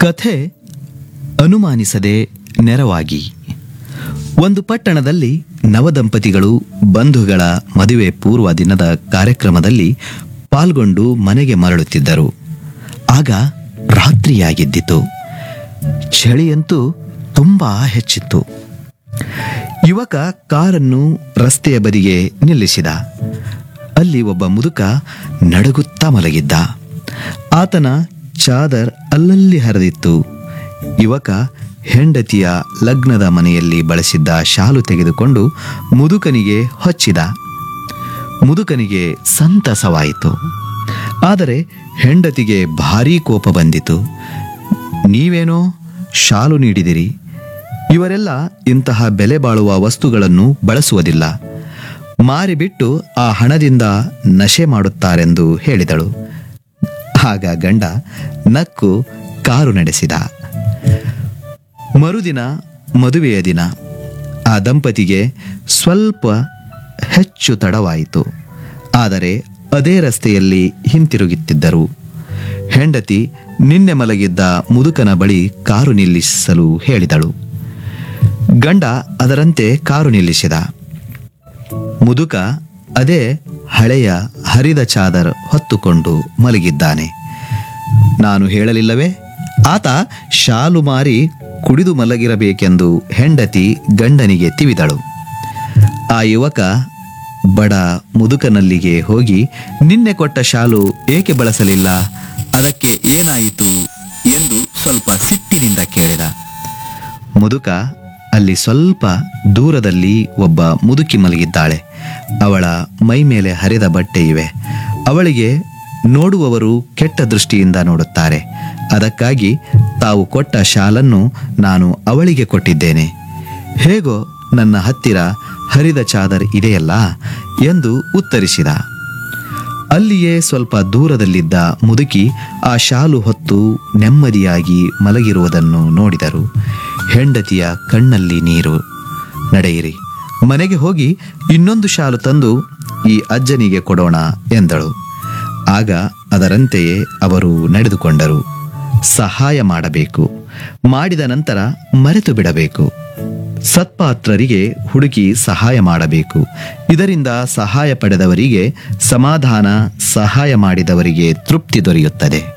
ಕಥೆ ಅನುಮಾನಿಸದೆ ನೆರವಾಗಿ ಒಂದು ಪಟ್ಟಣದಲ್ಲಿ ನವದಂಪತಿಗಳು ಬಂಧುಗಳ ಮದುವೆ ಪೂರ್ವ ದಿನದ ಕಾರ್ಯಕ್ರಮದಲ್ಲಿ ಪಾಲ್ಗೊಂಡು ಮನೆಗೆ ಮರಳುತ್ತಿದ್ದರು ಆಗ ರಾತ್ರಿಯಾಗಿದ್ದಿತು ಚಳಿಯಂತೂ ತುಂಬಾ ಹೆಚ್ಚಿತ್ತು ಯುವಕ ಕಾರನ್ನು ರಸ್ತೆಯ ಬದಿಗೆ ನಿಲ್ಲಿಸಿದ ಅಲ್ಲಿ ಒಬ್ಬ ಮುದುಕ ನಡುಗುತ್ತಾ ಮಲಗಿದ್ದ ಆತನ ಚಾದರ್ ಅಲ್ಲಲ್ಲಿ ಹರಿದಿತ್ತು ಯುವಕ ಹೆಂಡತಿಯ ಲಗ್ನದ ಮನೆಯಲ್ಲಿ ಬಳಸಿದ್ದ ಶಾಲು ತೆಗೆದುಕೊಂಡು ಮುದುಕನಿಗೆ ಹೊಚ್ಚಿದ ಮುದುಕನಿಗೆ ಸಂತಸವಾಯಿತು ಆದರೆ ಹೆಂಡತಿಗೆ ಭಾರೀ ಕೋಪ ಬಂದಿತು ನೀವೇನೋ ಶಾಲು ನೀಡಿದಿರಿ ಇವರೆಲ್ಲ ಇಂತಹ ಬೆಲೆ ಬಾಳುವ ವಸ್ತುಗಳನ್ನು ಬಳಸುವುದಿಲ್ಲ ಮಾರಿಬಿಟ್ಟು ಆ ಹಣದಿಂದ ನಶೆ ಮಾಡುತ್ತಾರೆಂದು ಹೇಳಿದಳು ಆಗ ಗಂಡ ನಕ್ಕು ಕಾರು ನಡೆಸಿದ ಮರುದಿನ ಮದುವೆಯ ದಿನ ಆ ದಂಪತಿಗೆ ಸ್ವಲ್ಪ ಹೆಚ್ಚು ತಡವಾಯಿತು ಆದರೆ ಅದೇ ರಸ್ತೆಯಲ್ಲಿ ಹಿಂತಿರುಗುತ್ತಿದ್ದರು ಹೆಂಡತಿ ನಿನ್ನೆ ಮಲಗಿದ್ದ ಮುದುಕನ ಬಳಿ ಕಾರು ನಿಲ್ಲಿಸಲು ಹೇಳಿದಳು ಗಂಡ ಅದರಂತೆ ಕಾರು ನಿಲ್ಲಿಸಿದ ಮುದುಕ ಅದೇ ಹಳೆಯ ಹರಿದ ಚಾದರ್ ಹೊತ್ತುಕೊಂಡು ಮಲಗಿದ್ದಾನೆ ನಾನು ಹೇಳಲಿಲ್ಲವೇ ಆತ ಶಾಲು ಮಾರಿ ಕುಡಿದು ಮಲಗಿರಬೇಕೆಂದು ಹೆಂಡತಿ ಗಂಡನಿಗೆ ತಿವಿದಳು ಆ ಯುವಕ ಬಡ ಮುದುಕನಲ್ಲಿಗೆ ಹೋಗಿ ನಿನ್ನೆ ಕೊಟ್ಟ ಶಾಲು ಏಕೆ ಬಳಸಲಿಲ್ಲ ಅದಕ್ಕೆ ಏನಾಯಿತು ಎಂದು ಸ್ವಲ್ಪ ಸಿಟ್ಟಿನಿಂದ ಕೇಳಿದ ಮುದುಕ ಅಲ್ಲಿ ಸ್ವಲ್ಪ ದೂರದಲ್ಲಿ ಒಬ್ಬ ಮುದುಕಿ ಮಲಗಿದ್ದಾಳೆ ಅವಳ ಮೈ ಮೇಲೆ ಹರಿದ ಬಟ್ಟೆ ಇವೆ ಅವಳಿಗೆ ನೋಡುವವರು ಕೆಟ್ಟ ದೃಷ್ಟಿಯಿಂದ ನೋಡುತ್ತಾರೆ ಅದಕ್ಕಾಗಿ ತಾವು ಕೊಟ್ಟ ಶಾಲನ್ನು ನಾನು ಅವಳಿಗೆ ಕೊಟ್ಟಿದ್ದೇನೆ ಹೇಗೋ ನನ್ನ ಹತ್ತಿರ ಹರಿದ ಚಾದರ್ ಇದೆಯಲ್ಲ ಎಂದು ಉತ್ತರಿಸಿದ ಅಲ್ಲಿಯೇ ಸ್ವಲ್ಪ ದೂರದಲ್ಲಿದ್ದ ಮುದುಕಿ ಆ ಶಾಲು ಹೊತ್ತು ನೆಮ್ಮದಿಯಾಗಿ ಮಲಗಿರುವುದನ್ನು ನೋಡಿದರು ಹೆಂಡತಿಯ ಕಣ್ಣಲ್ಲಿ ನೀರು ನಡೆಯಿರಿ ಮನೆಗೆ ಹೋಗಿ ಇನ್ನೊಂದು ಶಾಲು ತಂದು ಈ ಅಜ್ಜನಿಗೆ ಕೊಡೋಣ ಎಂದಳು ಆಗ ಅದರಂತೆಯೇ ಅವರು ನಡೆದುಕೊಂಡರು ಸಹಾಯ ಮಾಡಬೇಕು ಮಾಡಿದ ನಂತರ ಮರೆತು ಬಿಡಬೇಕು ಸತ್ಪಾತ್ರರಿಗೆ ಹುಡುಕಿ ಸಹಾಯ ಮಾಡಬೇಕು ಇದರಿಂದ ಸಹಾಯ ಪಡೆದವರಿಗೆ ಸಮಾಧಾನ ಸಹಾಯ ಮಾಡಿದವರಿಗೆ ತೃಪ್ತಿ ದೊರೆಯುತ್ತದೆ